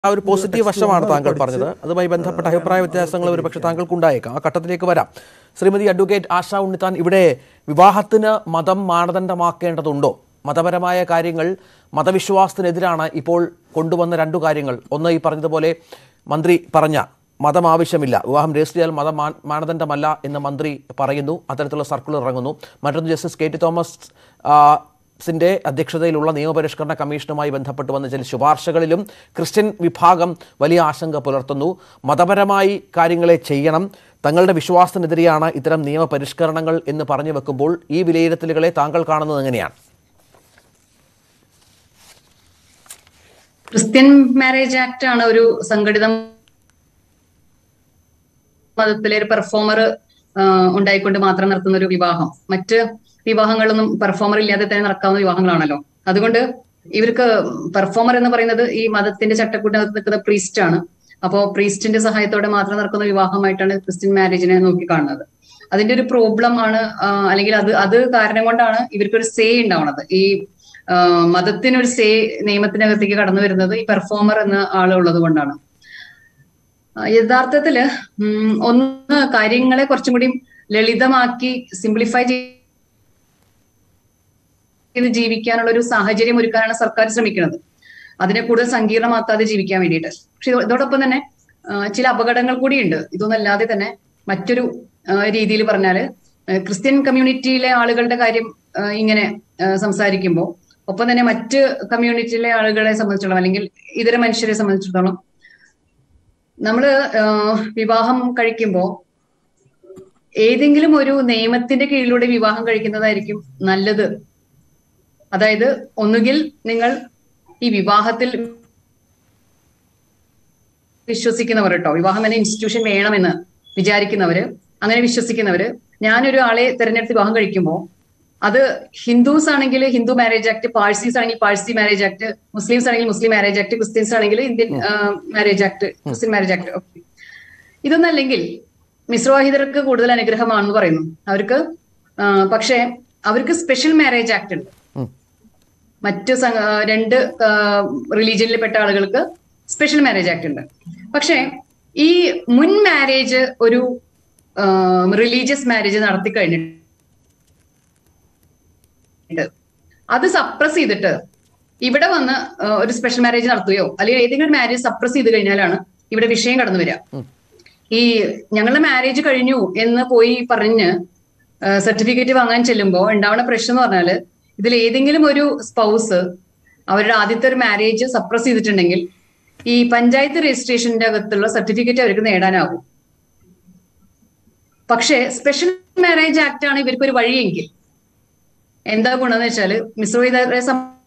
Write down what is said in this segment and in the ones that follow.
ആ ഒരു പോസിറ്റീവ് വശമാണ് താങ്കൾ പറഞ്ഞത് അതുമായി ബന്ധപ്പെട്ട അഭിപ്രായ വ്യത്യാസങ്ങൾ ഒരു പക്ഷേ താങ്കൾക്ക് ഉണ്ടായേക്കാം ആ ഘട്ടത്തിലേക്ക് വരാം ശ്രീമതി അഡ്വക്കേറ്റ് ആശ ഉണ്ണിത്താൻ ഇവിടെ വിവാഹത്തിന് മതം മാനദണ്ഡമാക്കേണ്ടതുണ്ടോ മതപരമായ കാര്യങ്ങൾ മതവിശ്വാസത്തിനെതിരാണ് ഇപ്പോൾ കൊണ്ടുവന്ന രണ്ടു കാര്യങ്ങൾ ഒന്ന് ഈ പറഞ്ഞതുപോലെ മന്ത്രി പറഞ്ഞ മതം ആവശ്യമില്ല വിവാഹം രജിസ്റ്റർ ചെയ്താൽ മതം മാ- മാനദണ്ഡമല്ല എന്ന് മന്ത്രി പറയുന്നു അത്തരത്തിലുള്ള സർക്കുലർ ഇറങ്ങുന്നു മറ്റൊന്ന് ജസ്റ്റിസ് കെ ടി തോമസ് ആ, സിന്റെ അധ്യക്ഷതയിലുള്ള നിയമപരിഷ്കരണ കമ്മീഷനുമായി ബന്ധപ്പെട്ട് വന്ന ചില ശുപാർശകളിലും ക്രിസ്ത്യൻ വിഭാഗം വലിയ ആശങ്ക പുലർത്തുന്നു മതപരമായി കാര്യങ്ങളെ ചെയ്യണം തങ്ങളുടെ വിശ്വാസത്തിനെതിരെയാണ് ഇത്തരം നിയമപരിഷ്കരണങ്ങൾ എന്ന് പറഞ്ഞു വെക്കുമ്പോൾ ഈ വിലയിരുത്തലുകളെ താങ്കൾ കാണുന്നത് എങ്ങനെയാണ് ക്രിസ്ത്യൻ മാരേജ് ആക്ട് ആണ് ഒരു സംഘടിത മതത്തിലെ ഒരു പെർഫോമർ ഉണ്ടായിക്കൊണ്ട് മാത്രം നടത്തുന്ന ഒരു വിവാഹം മറ്റ് വിവാഹങ്ങളൊന്നും പെർഫോമർ ഇല്ലാതെ തന്നെ നടക്കാവുന്ന വിവാഹങ്ങളാണല്ലോ അതുകൊണ്ട് ഇവർക്ക് പെർഫോമർ എന്ന് പറയുന്നത് ഈ മതത്തിന്റെ ചട്ടക്കൂട്ടിനകത്ത് നിൽക്കുന്ന പ്രീസ്റ്റ് ആണ് അപ്പോ പ്രീസ്റ്റിന്റെ സഹായത്തോടെ മാത്രം നടക്കുന്ന വിവാഹമായിട്ടാണ് ക്രിസ്ത്യൻ മാരേജിനെ നോക്കിക്കാണുന്നത് അതിന്റെ ഒരു പ്രോബ്ലം ആണ് ആ, അല്ലെങ്കിൽ അത് അത് കാരണം കൊണ്ടാണ് ഇവർക്കൊരു സേ ഉണ്ടാവണത് ഈ ആ, മതത്തിനൊരു സേ നിയമത്തിനകത്തേക്ക് കടന്നു വരുന്നത് ഈ പെർഫോമർ എന്ന ആളുള്ളത് കൊണ്ടാണ് ആ, യഥാർത്ഥത്തില് ഉം, ഒന്ന് കാര്യങ്ങളെ കുറച്ചും കൂടി ലളിതമാക്കി സിംപ്ലിഫൈ ചെയ്ത് ജീവിക്കാനുള്ള ഒരു സാഹചര്യം ഒരുക്കാനാണ് സർക്കാർ ശ്രമിക്കുന്നത് അതിനെ കൂടുതൽ സങ്കീർണമാക്കാതെ ജീവിക്കാൻ വേണ്ടിയിട്ട് പക്ഷെ ഇതോടൊപ്പം തന്നെ ആ, ചില അപകടങ്ങൾ കൂടിയുണ്ട് ഇതൊന്നല്ലാതെ തന്നെ മറ്റൊരു രീതിയിൽ പറഞ്ഞാല് ആ, ക്രിസ്ത്യൻ കമ്മ്യൂണിറ്റിയിലെ ആളുകളുടെ കാര്യം ആ, ഇങ്ങനെ സംസാരിക്കുമ്പോൾ ഒപ്പം തന്നെ മറ്റ് കമ്മ്യൂണിറ്റിയിലെ ആളുകളെ സംബന്ധിച്ചിടത്തോളം അല്ലെങ്കിൽ ഇതര മനുഷ്യരെ സംബന്ധിച്ചിടത്തോളം നമ്മള് ആ, വിവാഹം കഴിക്കുമ്പോൾ ഏതെങ്കിലും ഒരു നിയമത്തിന്റെ കീഴിലൂടെ വിവാഹം കഴിക്കുന്നതായിരിക്കും നല്ലത് അതായത് ഒന്നുകിൽ നിങ്ങൾ ഈ വിവാഹത്തിൽ വിശ്വസിക്കുന്നവർ കേട്ടോ വിവാഹം എന്ന ഇൻസ്റ്റിറ്റ്യൂഷൻ വേണമെന്ന് വിചാരിക്കുന്നവര് അങ്ങനെ വിശ്വസിക്കുന്നവര് ഞാനൊരു ആളെ തെരഞ്ഞെടുത്ത് വിവാഹം കഴിക്കുമ്പോൾ അത് ഹിന്ദുസ് ആണെങ്കിൽ ഹിന്ദു മാരേജ് ആക്ട് പാഴ്സീസ് ആണെങ്കിൽ പാഴ്സി മാരേജ് ആക്ട് മുസ്ലിംസ് ആണെങ്കിൽ മുസ്ലിം മാരേജ് ആക്ട് ക്രിസ്ത്യൻസ് ആണെങ്കിൽ Indian marriage act Christian marriage act okay ഇതൊന്നല്ലെങ്കിൽ മിശ്രവാഹിതർക്ക് കൂടുതൽ അനുഗ്രഹമാണെന്ന് പറയുന്നു അവർക്ക് ആ, പക്ഷേ അവർക്ക് സ്പെഷ്യൽ മാരേജ് ആക്ട് ഉണ്ട് ഉം. മറ്റ് സംഘ- ആ, രണ്ട് റിലീജിയനിൽ പെട്ട ആളുകൾക്ക് സ്പെഷ്യൽ മാരേജ് ആക്ട് ഉണ്ട് പക്ഷേ ഈ മുൻ മാരേജ് ഒരു റിലീജിയസ് മാരേജ് നടത്തി കഴിഞ്ഞിട്ട് അത് സപ്രസ് ചെയ്തിട്ട് ഇവിടെ വന്ന് ആ, ഒരു സ്പെഷ്യൽ മാരേജ് നടത്തുകയോ അല്ലെങ്കിൽ ഏതെങ്കിലും മാരേജ് സപ്രസ് ചെയ്ത് കഴിഞ്ഞാലാണ് ഇവിടെ വിഷയം കടന്നു വരിക ഈ ഞങ്ങളുടെ മാരേജ് കഴിഞ്ഞു എന്ന് പോയി പറഞ്ഞ് സർട്ടിഫിക്കറ്റ് വാങ്ങാൻ ചെല്ലുമ്പോൾ ഉണ്ടാവുന്ന പ്രശ്നം എന്ന് പറഞ്ഞാല് ഇതിൽ ഏതെങ്കിലും ഒരു സ്പൗസ് അവരുടെ ആദ്യത്തെ ഒരു മാരേജ് സപ്രസ് ചെയ്തിട്ടുണ്ടെങ്കിൽ ഈ പഞ്ചായത്ത് രജിസ്ട്രേഷന്റെ അകത്തുള്ള സർട്ടിഫിക്കറ്റ് അവർക്ക് നേടാനാകും പക്ഷേ സ്പെഷ്യൽ മാരേജ് ആക്ട് ആണ് ഇവർക്ക് ഒരു വഴിയെങ്കിൽ എന്താ ഗുണമെന്ന് വെച്ചാല് മിശ്രവിധരെ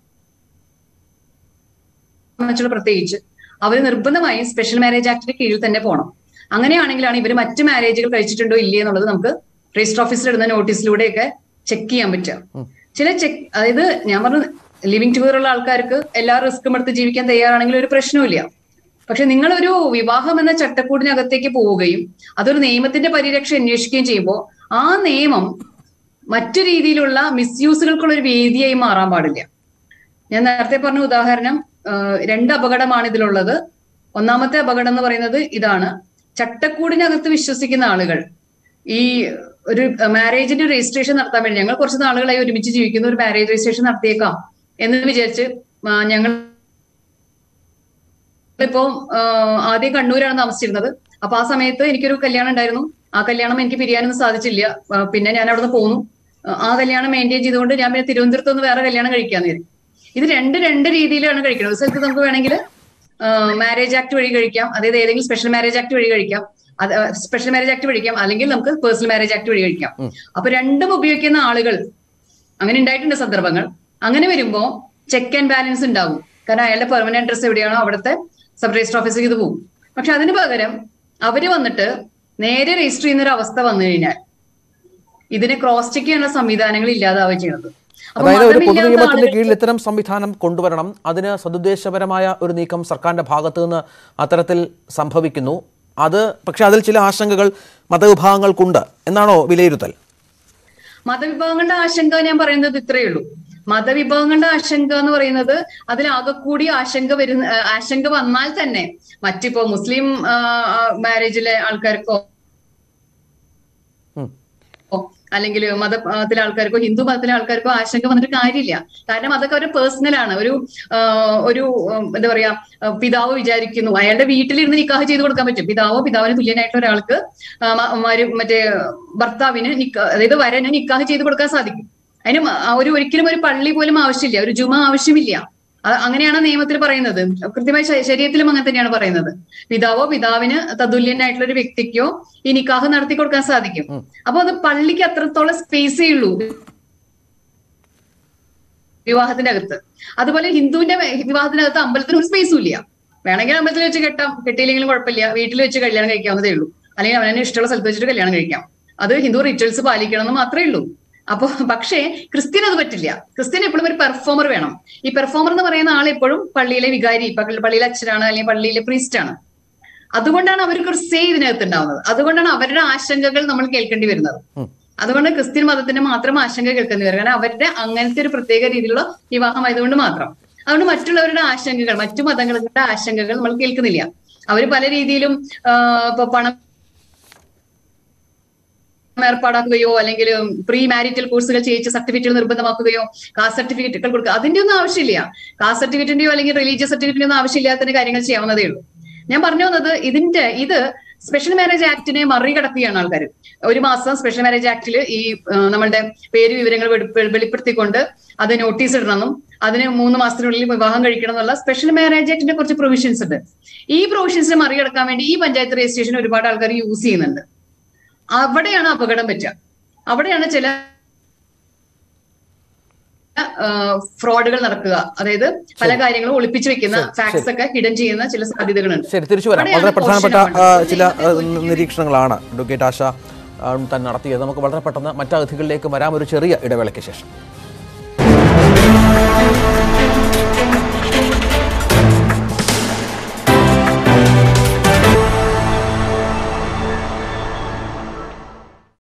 സംബന്ധിച്ചുള്ള പ്രത്യേകിച്ച് അവർ നിർബന്ധമായും സ്പെഷ്യൽ മാരേജ് ആക്ടിന്റെ കീഴിൽ തന്നെ പോകണം അങ്ങനെയാണെങ്കിലാണ് ഇവർ മറ്റ് മാരേജുകൾ കഴിച്ചിട്ടുണ്ടോ ഇല്ലേ എന്നുള്ളത് നമുക്ക് രജിസ്റ്റർ ഓഫീസിൽ ഇടുന്ന നോട്ടീസിലൂടെയൊക്കെ ചെക്ക് ചെയ്യാൻ പറ്റുക ചില ചെക്ക് അതായത് ഞാൻ പറഞ്ഞു ലിവിങ് ടുഗദർ ഉള്ള ആൾക്കാർക്ക് എല്ലാ റിസ്ക്കും എടുത്ത് ജീവിക്കാൻ തയ്യാറാണെങ്കിൽ ഒരു പ്രശ്നവുമില്ല പക്ഷെ നിങ്ങളൊരു വിവാഹം എന്ന ചട്ടക്കൂടിനകത്തേക്ക് പോവുകയും അതൊരു നിയമത്തിന്റെ പരിരക്ഷ അന്വേഷിക്കുകയും ചെയ്യുമ്പോൾ ആ നിയമം മറ്റു രീതിയിലുള്ള മിസ്യൂസുകൾക്കുള്ള ഒരു വേദിയായി മാറാൻ പാടില്ല ഞാൻ നേരത്തെ പറഞ്ഞ ഉദാഹരണം ആ, രണ്ട് അപകടമാണ് ഇതിലുള്ളത് ഒന്നാമത്തെ അപകടം എന്ന് പറയുന്നത് ഇതാണ് ചട്ടക്കൂടിനകത്ത് വിശ്വസിക്കുന്ന ആളുകൾ ഈ ഒരു മാരേജിന്റെ രജിസ്ട്രേഷൻ നടത്താൻ വേണ്ടി ഞങ്ങൾ കുറച്ച് നാളുകളായി ഒരുമിച്ച് ജീവിക്കുന്ന ഒരു മാരേജ് രജിസ്ട്രേഷൻ നടത്തിയേക്കാം എന്ന് വിചാരിച്ച് ആ, ഞങ്ങൾ ഇപ്പോ ആദ്യം കണ്ണൂരാണ് താമസിച്ചിരുന്നത് അപ്പൊ ആ സമയത്ത് എനിക്കൊരു കല്യാണം ഉണ്ടായിരുന്നു ആ കല്യാണം എനിക്ക് പിരിയാനൊന്നും സാധിച്ചില്ല ആ, പിന്നെ ഞാൻ അവിടുന്ന് പോന്നു ആ, ആ കല്യാണം മെയിൻറ്റെയിൻ ചെയ്തുകൊണ്ട് ഞാൻ പിന്നെ തിരുവനന്തപുരത്ത് നിന്ന് വേറെ കല്യാണം കഴിക്കാന്ന് കരുതി ഇത് രണ്ട് രണ്ട് രീതിയിലാണ് കഴിക്കുന്നത് ഒരു സ്ഥലത്ത് നമുക്ക് വേണമെങ്കിൽ മാരേജ് ആക്ട് വഴി കഴിക്കാം അതായത് ഏതെങ്കിലും സ്പെഷ്യൽ മാരേജ് ആക്ട് വഴി കഴിക്കാം അത് സ്പെഷ്യൽ മാരേജ് ആക്ട് കഴിക്കാം അല്ലെങ്കിൽ നമുക്ക് പേഴ്സണൽ മാരേജ് ആക്ട് വഴി കഴിക്കാം അപ്പൊ രണ്ടും ഉപയോഗിക്കുന്ന ആളുകൾ അങ്ങനെ ഉണ്ടായിട്ടുണ്ട് സന്ദർഭങ്ങൾ അങ്ങനെ വരുമ്പോ ചെക്ക് ആൻഡ് ബാലൻസ് ഉണ്ടാവും കാരണം അയാളുടെ പെർമനന്റ് അഡ്രസ് എവിടെയാണോ അവിടുത്തെ സബ് രജിസ്റ്റർ ഓഫീസിലേക്ക് ഇത് പോകും പക്ഷെ അതിന് പകരം അവര് വന്നിട്ട് നേരെ രജിസ്റ്റർ ചെയ്യുന്ന ഒരു അവസ്ഥ വന്നു കഴിഞ്ഞാൽ ഇതിനെ ക്രോസ് ചെക്ക് ചെയ്യാനുള്ള സംവിധാനങ്ങൾ ഇല്ലാതാവുക ചെയ്യുന്നത് അപ്പൊ അതായത് ഒരു മതമില്ലാത്ത പൊതുനിയമത്തിന്റെ ആളുകൾ- കീഴിൽ ഇത്തരം സംവിധാനം കൊണ്ടുവരണം അതിന് സതുദ്ദേശപരമായ ഒരു നീക്കം സർക്കാരിന്റെ ഭാഗത്തു നിന്ന് അത്തരത്തിൽ സംഭവിക്കുന്നു അത് പക്ഷെ അതിൽ ചില ആശങ്കകൾ മതവിഭാഗങ്ങൾക്കുണ്ട് എന്നാണോ വിലയിരുത്തൽ മതവിഭാഗങ്ങളുടെ ആശങ്ക ഞാൻ പറയുന്നത് ഇത്രയേ ഉള്ളൂ മതവിഭാഗങ്ങളുടെ ആശങ്ക എന്ന് പറയുന്നത് അതിലാകെ കൂടി ആശങ്ക വരുന്ന ആ, ആശങ്ക വന്നാൽ തന്നെ മറ്റിപ്പോ മുസ്ലിം മാരേജിലെ ആൾക്കാർക്കോ ഉം. അല്ലെങ്കിൽ മതത്തിലെ ആൾക്കാർക്കോ ഹിന്ദു മതത്തിലെ ആൾക്കാർക്കോ ആശങ്ക വന്നിട്ട് കാര്യമില്ല കാരണം അതൊക്കെ ഒരു പേഴ്സണൽ ആണ് ഒരു ആ, ഒരു ഉം, എന്താ പറയാ ആ, പിതാവ് വിചാരിക്കുന്നു അയാളുടെ വീട്ടിലിരുന്ന് നിക്കാഹ് ചെയ്ത് കൊടുക്കാൻ പറ്റും പിതാവോ പിതാവിന് തുല്യനായിട്ടുള്ള ഒരാൾക്ക് ആ, മ- മരു- മറ്റേ ഭർത്താവിന് നിക്ക- അതായത് വരന് നിക്കാഹ് ചെയ്ത് കൊടുക്കാൻ സാധിക്കും അതിന് മ- ആ ഒരു ഒരിക്കലും ഒരു പള്ളി പോലും ആവശ്യമില്ല ഒരു ജുമ ആവശ്യമില്ല അത് അങ്ങനെയാണ് നിയമത്തിൽ പറയുന്നത് കൃത്യമായി ശ- ശരീരത്തിലും അങ്ങനെ തന്നെയാണ് പറയുന്നത് പിതാവോ പിതാവിന് തതുല്യനായിട്ടുള്ള ഒരു വ്യക്തിക്കോ ഈ നിക്കാഹ് നടത്തി കൊടുക്കാൻ സാധിക്കും അപ്പൊ അത് പള്ളിക്ക് അത്രത്തോളം സ്പേസേ ഉള്ളൂ വിവാഹത്തിന്റെ അകത്ത് അതുപോലെ ഹിന്ദുവിന്റെ വിവാഹത്തിന്റെ അകത്ത് അമ്പലത്തിന് ഒരു സ്പേസും ഇല്ല വേണമെങ്കിൽ അമ്പലത്തിൽ വെച്ച് കെട്ടാം കെട്ടിയില്ലെങ്കിലും കുഴപ്പമില്ല വീട്ടിൽ വെച്ച് കല്യാണം കഴിക്കാവുന്നതേ ഉള്ളൂ അല്ലെങ്കിൽ അവനെ ഇഷ്ടമുള്ള സ്ഥലത്ത് വെച്ചിട്ട് കല്യാണം കഴിക്കാം അത് ഹിന്ദു റിച്വൽസ് പാലിക്കണം എന്ന് മാത്രമേ ഉള്ളൂ അപ്പൊ പക്ഷേ ക്രിസ്ത്യൻ അത് പറ്റില്ല ക്രിസ്ത്യൻ എപ്പോഴും ഒരു പെർഫോമർ വേണം ഈ പെർഫോമർ എന്ന് പറയുന്ന ആൾ എപ്പോഴും പള്ളിയിലെ വികാരി പള്ളി- പള്ളിയിലെ അച്ഛനാണ് അല്ലെങ്കിൽ പള്ളിയിലെ പ്രീസ്റ്റ് ആണ് അതുകൊണ്ടാണ് അവർക്ക് ഒരു സേ ഇതിനകത്ത് ഉണ്ടാവുന്നത് അതുകൊണ്ടാണ് അവരുടെ ആശങ്കകൾ നമ്മൾ കേൾക്കേണ്ടി വരുന്നത് അതുകൊണ്ട് ക്രിസ്ത്യൻ മതത്തിന്റെ മാത്രം ആശങ്ക കേൾക്കേണ്ടി വരും കാരണം അവരുടെ അങ്ങനത്തെ ഒരു പ്രത്യേക രീതിയിലുള്ള വിവാഹമായതുകൊണ്ട് മാത്രം അതുകൊണ്ട് മറ്റുള്ളവരുടെ ആശങ്കകൾ മറ്റു മതങ്ങളുടെ ആശങ്കകൾ നമ്മൾ കേൾക്കുന്നില്ല അവർ പല രീതിയിലും ആ, ഇപ്പൊ പണം ഏർപ്പാടാക്കുകയോ അല്ലെങ്കിൽ പ്രീ മാരിറ്റൽ കോഴ്സുകൾ ചെയ്യിച്ച് സർട്ടിഫിക്കറ്റുകൾ നിർബന്ധമാക്കുകയോ കാസ്റ്റ് സർട്ടിഫിക്കറ്റുകൾ കൊടുക്കുക അതിന്റെ ഒന്നും ആവശ്യമില്ല കാസ്റ്റ് സർട്ടിഫിക്കറ്റിന്റെയോ അല്ലെങ്കിൽ റിലീജിയസ് സർട്ടിഫിക്കറ്റിന്റെ ഒന്നും ആവശ്യമില്ലാത്ത കാര്യങ്ങൾ ചെയ്യാവുന്നതേ ഉള്ളൂ ഞാൻ പറഞ്ഞു വന്നത് ഇതിന്റെ ഇത് സ്പെഷ്യൽ മാരേജ് ആക്ടിനെ മറികടക്കുകയാണ് ആൾക്കാർ ഒരു മാസം സ്പെഷ്യൽ മാരേജ് ആക്ടിൽ ഈ ആ, നമ്മളുടെ പേര് വിവരങ്ങൾ വെളി- വെളിപ്പെടുത്തിക്കൊണ്ട് അത് നോട്ടീസ് ഇടണമെന്നും അതിന് മൂന്ന് മാസത്തിനുള്ളിൽ വിവാഹം കഴിക്കണം എന്നുള്ള സ്പെഷ്യൽ മാരേജ് ആക്ടിന്റെ കുറച്ച് പ്രൊവിഷൻസ് ഉണ്ട് ഈ പ്രൊവിഷൻസിനെ മറികടക്കാൻ വേണ്ടി ഈ പഞ്ചായത്ത് രജിസ്ട്രേഷൻ ഒരുപാട് ആൾക്കാർ യൂസ് ചെയ്യുന്നുണ്ട് അവിടെയാണ് അപകടം പറ്റുക അവിടെയാണ് ചില ഫ്രോഡുകൾ നടക്കുക അതായത് പല കാര്യങ്ങളും ഒളിപ്പിച്ചു വെക്കുന്ന ഫാക്ട്സ് ഒക്കെ ഹിഡൻ ചെയ്യുന്ന ചില സാധ്യതകളുണ്ട് ശരി തിരിച്ചു വരാം അവിടെയാണ് വളരെ പ്രധാനപ്പെട്ട caution ആ, ആവേണ്ടത്. ചില ആ, നിരീക്ഷണങ്ങളാണ് അഡ്വക്കേറ്റ് ആശ ആ, താൻ നടത്തിയത് നമുക്ക് വളരെ പെട്ടെന്ന് മറ്റു അതിഥികളിലേക്ക് വരാം ഒരു ചെറിയ ഇടവേളയ്ക്ക് ശേഷം